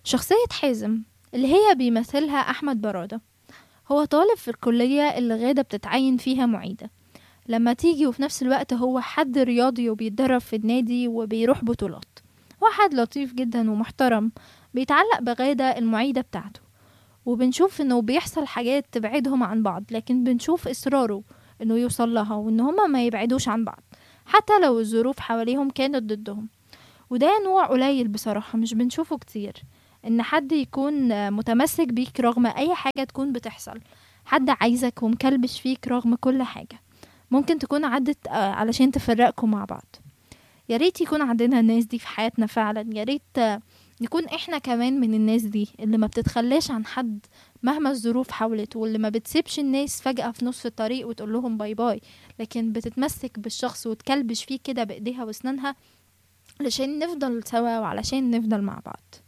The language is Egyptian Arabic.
شخصية حازم اللي هي بيمثلها أحمد برادة هو طالب في الكلية اللي غادة بتتعين فيها معيدة لما تيجي وفي نفس الوقت هو حد رياضي وبيتدرب في النادي وبيروح بطولات هو حد لطيف جدا ومحترم بيتعلق بغادة المعيدة بتاعته وبنشوف انه بيحصل حاجات تبعدهم عن بعض لكن بنشوف اصراره انه يوصل لها وان هما ما يبعدوش عن بعض حتى لو الظروف حواليهم كانت ضدهم وده نوع قليل بصراحة مش بنشوفه كتير ان حد يكون متمسك بيك رغم اي حاجة تكون بتحصل حد عايزك ومكلبش فيك رغم كل حاجة ممكن تكون عدت آه، علشان تفرقكم مع بعض يا ريت يكون عندنا الناس دي في حياتنا فعلا يا ريت آه، نكون احنا كمان من الناس دي اللي ما بتتخلاش عن حد مهما الظروف حاولت واللي ما بتسيبش الناس فجأة في نص الطريق وتقول لهم باي باي لكن بتتمسك بالشخص وتكلبش فيه كده بإيديها واسنانها علشان نفضل سوا وعلشان نفضل مع بعض